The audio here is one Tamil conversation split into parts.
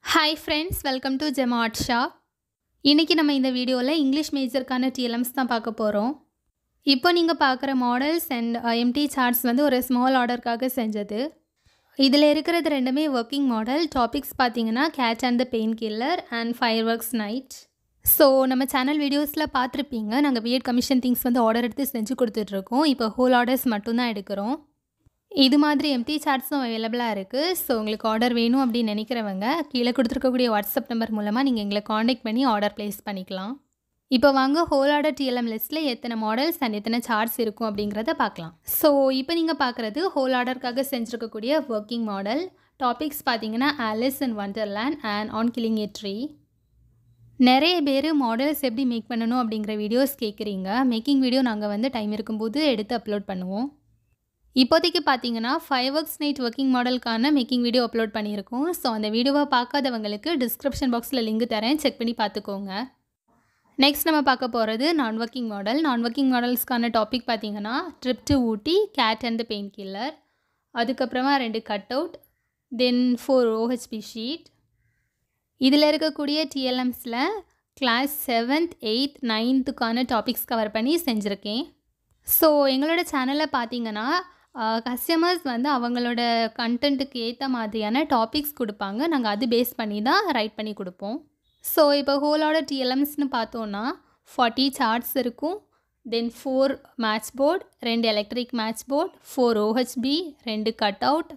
ஹாய் ஃப்ரெண்ட்ஸ் வெல்கம் டு ஜெமாட் ஷாப் இன்றைக்கி நம்ம இந்த வீடியோவில் இங்கிலீஷ் மேஜருக்கான டிஎல்எம்ஸ் தான் பார்க்க போகிறோம் இப்போ நீங்கள் பார்க்குற மாடல்ஸ் அண்ட் எம்டி சார்ட்ஸ் வந்து ஒரு ஸ்மால் ஆர்டருக்காக செஞ்சது இதில் இருக்கிறது ரெண்டுமே ஒர்க்கிங் மாடல் டாபிக்ஸ் பார்த்தீங்கன்னா cat and the painkiller and fireworks night so நம்ம சேனல் வீடியோஸில் பார்த்துருப்பீங்க நாங்கள் பிஎட் கமிஷன் திங்ஸ் வந்து ஆர்டர் எடுத்து செஞ்சு கொடுத்துட்ருக்கோம் இப்போ ஹோல் ஆர்டர்ஸ் மட்டும்தான் எடுக்கிறோம் இது மாதிரி எம்டி சார்ட்ஸும் அவைலபிளாக இருக்குது ஸோ உங்களுக்கு ஆர்டர் வேணும் அப்படின்னு நினைக்கிறவங்க கீழே கொடுத்துருக்கக்கூடிய வாட்ஸ்அப் நம்பர் மூலமாக நீங்கள் எங்களை காண்டாக்ட் பண்ணி ஆர்டர் ப்ளேஸ் பண்ணிக்கலாம் இப்போ வாங்க ஹோல் ஆர்டர் டிஎல்எம் லிஸ்ட்டில் எத்தனை மாடல்ஸ் அண்ட் எத்தனை சார்ட்ஸ் இருக்கும் அப்படிங்கிறத பார்க்கலாம் ஸோ இப்போ நீங்கள் பார்க்குறது ஹோல் ஆர்டருக்காக செஞ்சுருக்கக்கூடிய ஒர்க்கிங் மாடல் டாபிக்ஸ் பார்த்தீங்கன்னா Alice and Wonderland and on killing a tree நிறைய பேர் மாடல்ஸ் எப்படி மேக் பண்ணணும் அப்படிங்கிற வீடியோஸ் கேட்குறீங்க மேக்கிங் வீடியோ நாங்கள் வந்து டைம் இருக்கும்போது எடுத்து அப்லோட் பண்ணுவோம் இப்போதைக்கு பார்த்தீங்கன்னா ஃபைவ் ஒர்க்ஸ் நைட் ஒர்க்கிங் மாடலுக்கான மேக்கிங் வீடியோ அப்லோட் பண்ணியிருக்கோம் ஸோ அந்த வீடியோவை பார்க்காதவங்களுக்கு டிஸ்கிரிப்ஷன் பாக்ஸில் லிங்க் தரேன் செக் பண்ணி பார்த்துக்கோங்க நெக்ஸ்ட் நம்ம பார்க்க போகிறது non working model non working மாடல்ஸ்க்கான டாபிக் பார்த்தீங்கன்னா trip to Ooty cat and the painkiller அதுக்கப்புறமா ரெண்டு cut out then four OHP sheet இதில் இருக்கக்கூடிய டிஎல்எம்ஸில் கிளாஸ் செவன்த் எயித் நைன்த்துக்கான டாபிக்ஸ் கவர் பண்ணி செஞ்சுருக்கேன் ஸோ எங்களோட சேனலில் பார்த்தீங்கன்னா கஸ்டமர்ஸ் வந்து அவங்களோட கண்டென்ட்டுக்கு ஏற்ற மாதிரியான டாபிக்ஸ் கொடுப்பாங்க நாங்கள் அது பேஸ் பண்ணி தான் ரைட் பண்ணி கொடுப்போம் ஸோ இப்போ ஹோலோட டிஎல்எம்ஸ்னு பார்த்தோன்னா ஃபார்ட்டி சார்ட்ஸ் இருக்கும் தென் ஃபோர் மேட்ச் போர்ட் ரெண்டு electric match board four OHP ரெண்டு கட் அவுட்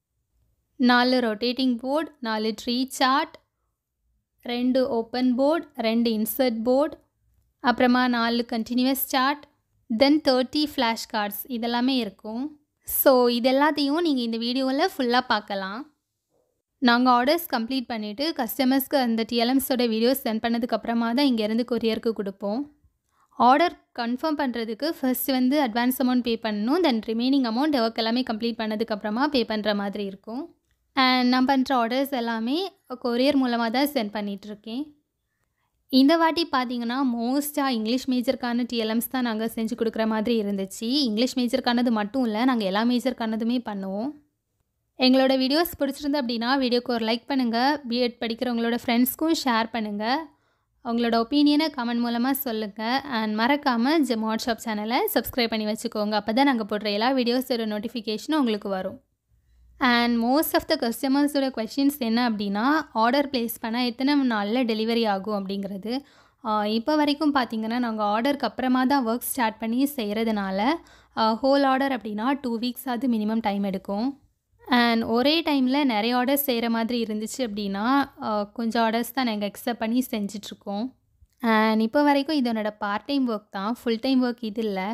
நாலு ரொட்டேட்டிங் போர்ட் நாலு ட்ரீ சார்ட் ரெண்டு ஓப்பன் போர்ட் ரெண்டு இன்சர்ட் போர்ட் அப்புறமா நாலு continuous chart then thirty flash cards இதெல்லாமே இருக்கும் ஸோ இது எல்லாத்தையும் நீங்கள் இந்த வீடியோவில் ஃபுல்லாக பார்க்கலாம் நாங்கள் ஆர்டர்ஸ் கம்ப்ளீட் பண்ணிவிட்டு கஸ்டமர்ஸ்க்கு அந்த டிஎல்எம்ஸோட வீடியோஸ் சென்ட் பண்ணதுக்கப்புறமா தான் இங்கேருந்து கொரியருக்கு கொடுப்போம் ஆர்டர் கன்ஃபார்ம் பண்ணுறதுக்கு ஃபர்ஸ்ட் வந்து அட்வான்ஸ் அமௌண்ட் பே பண்ணணும் தென் ரிமைனிங் அமௌண்ட் ஒர்க் எல்லாமே கம்ப்ளீட் பண்ணதுக்கப்புறமா பே பண்ணுற மாதிரி இருக்கும் அண்ட் நான் பண்ணுற ஆர்டர்ஸ் எல்லாமே கொரியர் மூலமாக தான் சென்ட் பண்ணிகிட்ருக்கேன் இந்த வாட்டி பார்த்தீங்கன்னா மோஸ்ட்டாக இங்கிலீஷ் மேஜருக்கான டிஎல்எம்ஸ் தான் நாங்கள் செஞ்சு கொடுக்குற மாதிரி இருந்துச்சு இங்கிலீஷ் மேஜருக்கானது மட்டும் இல்லை நாங்கள் எல்லா மேஜருக்கானதுமே பண்ணுவோம் எங்களோட வீடியோஸ் பிடிச்சிருந்து அப்படின்னா வீடியோக்கு ஒரு லைக் பண்ணுங்கள் பிஎட் படிக்கிறவங்களோட ஃப்ரெண்ட்ஸ்க்கும் ஷேர் பண்ணுங்கள் அவங்களோட ஒப்பீனியனை கமெண்ட் மூலமாக சொல்லுங்கள் அண்ட் மறக்காமல் ஜெம் வாட்ஸ்அப் சேனலை சப்ஸ்கிரைப் பண்ணி வச்சுக்கோங்க அப்போ தான் நாங்கள் போடுற எல்லா வீடியோஸோட நோட்டிஃபிகேஷனும் உங்களுக்கு வரும் அண்ட் மோஸ்ட் ஆஃப் த கஸ்டமர்ஸோட கொஷின்ஸ் என்ன அப்படின்னா ஆர்டர் ப்ளேஸ் பண்ணால் எத்தனை நாளில் டெலிவரி ஆகும் அப்படிங்கிறது இப்போ வரைக்கும் பார்த்திங்கன்னா நாங்கள் ஆர்டருக்கு அப்புறமா தான் ஒர்க் ஸ்டார்ட் பண்ணி செய்கிறதுனால ஹோல் ஆர்டர் அப்படின்னா டூ வீக்ஸ் ஆகுது மினிமம் டைம் எடுக்கும் அண்ட் ஒரே டைமில் நிறைய ஆர்டர்ஸ் செய்கிற மாதிரி இருந்துச்சு அப்படின்னா கொஞ்சம் ஆர்டர்ஸ் தான் நாங்கள் எக்ஸப்ட் பண்ணி செஞ்சிட்ருக்கோம் அண்ட் இப்போ வரைக்கும் இது என்னோடய பார்ட் டைம் ஒர்க் தான் ஃபுல் டைம் ஒர்க் இது இல்லை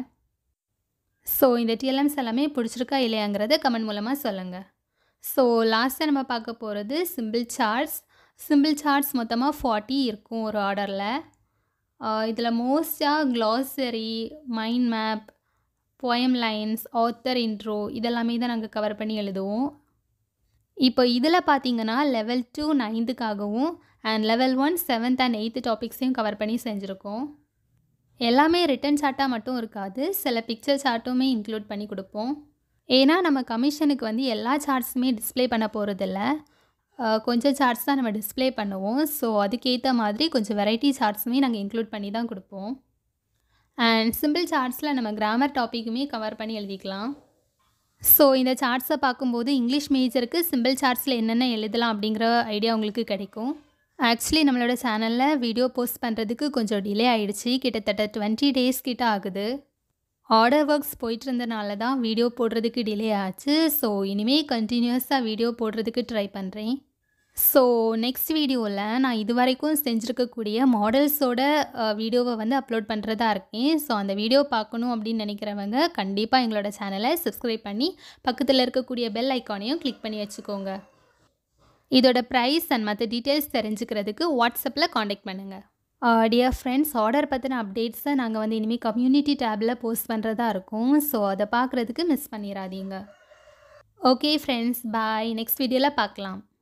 ஸோ இந்த டிஎல்எம்ஸ் எல்லாமே பிடிச்சிருக்கா இல்லையாங்கிறத கமெண்ட் மூலமாக சொல்லுங்கள் ஸோ லாஸ்ட்டாக நம்ம பார்க்க போகிறது சிம்பிள் சார்ட்ஸ் சிம்பிள் சார்ட்ஸ் மொத்தமாக ஃபார்ட்டி இருக்கும் ஒரு ஆர்டரில் இதில் மோஸ்ட்டாக glossary mind map poem lines author intro இதெல்லாமே தான் நாங்கள் கவர் பண்ணி எழுதுவோம் இப்போ இதில் பார்த்தீங்கன்னா லெவல் டூ நைன்த்துக்காகவும் and level one seventh and eighth டாபிக்ஸையும் கவர் பண்ணி செஞ்சுருக்கோம் எல்லாமே ரிட்டன் சார்ட்டாக மட்டும் இருக்காது சில பிக்சர் சார்ட்டுமே இன்க்ளூட் பண்ணி கொடுப்போம் ஏன்னா நம்ம கமிஷனுக்கு வந்து எல்லா சார்ட்ஸுமே டிஸ்பிளே பண்ண போகிறதில்ல கொஞ்சம் சார்ட்ஸ் தான் நம்ம டிஸ்பிளே பண்ணுவோம் ஸோ அதுக்கேற்ற மாதிரி கொஞ்சம் வெரைட்டி சார்ட்ஸுமே நாங்கள் இன்க்ளூட் பண்ணி தான் கொடுப்போம் அண்ட் சிம்பிள் சார்ட்ஸில் நம்ம கிராமர் டாப்பிக்குமே கவர் பண்ணி எழுதிக்கலாம் ஸோ இந்த சார்ட்ஸை பார்க்கும்போது இங்கிலீஷ் மேஜருக்கு சிம்பிள் சார்ட்ஸில் என்னென்ன எழுதலாம் அப்படிங்கிற ஐடியா உங்களுக்கு கிடைக்கும் ஆக்சுவலி நம்மளோட சேனலில் வீடியோ போஸ்ட் பண்ணுறதுக்கு கொஞ்சம் டிலே ஆகிடுச்சு கிட்டத்தட்ட டுவெண்ட்டி டேஸ் கிட்ட ஆகுது ஆர்டர் ஒர்க்ஸ் போயிட்டு இருந்தனால தான் வீடியோ போடுறதுக்கு டிலே ஆச்சு ஸோ இனிமேல் கண்டினியூஸாக வீடியோ போடுறதுக்கு ட்ரை பண்ணுறேன் ஸோ நெக்ஸ்ட் வீடியோவில் நான் இது வரைக்கும் செஞ்சுருக்கக்கூடிய மாடல்ஸோட வீடியோவை வந்து அப்லோட் பண்ணுறதா இருக்கேன் ஸோ அந்த வீடியோ பார்க்கணும் அப்படின்னு நினைக்கிறவங்க கண்டிப்பாக எங்களோட சேனலை சப்ஸ்கிரைப் பண்ணி பக்கத்தில் இருக்கக்கூடிய பெல் ஐக்கானையும் கிளிக் பண்ணி வச்சுக்கோங்க இதோட ப்ரைஸ் அண்ட் மற்ற டீட்டெயில்ஸ் தெரிஞ்சுக்கிறதுக்கு வாட்ஸ்அப்பில் காண்டாக்ட் பண்ணுங்கள் டியர் ஃப்ரெண்ட்ஸ் ஆர்டர் பற்றின அப்டேட்ஸை நாங்கள் வந்து இனிமேல் கம்யூனிட்டி டேப்பில் போஸ்ட் பண்ணுறதா இருக்கும் ஸோ அதை பார்க்குறதுக்கு மிஸ் பண்ணிடாதீங்க ஓகே ஃப்ரெண்ட்ஸ் பாய் நெக்ஸ்ட் வீடியோவில் பார்க்கலாம்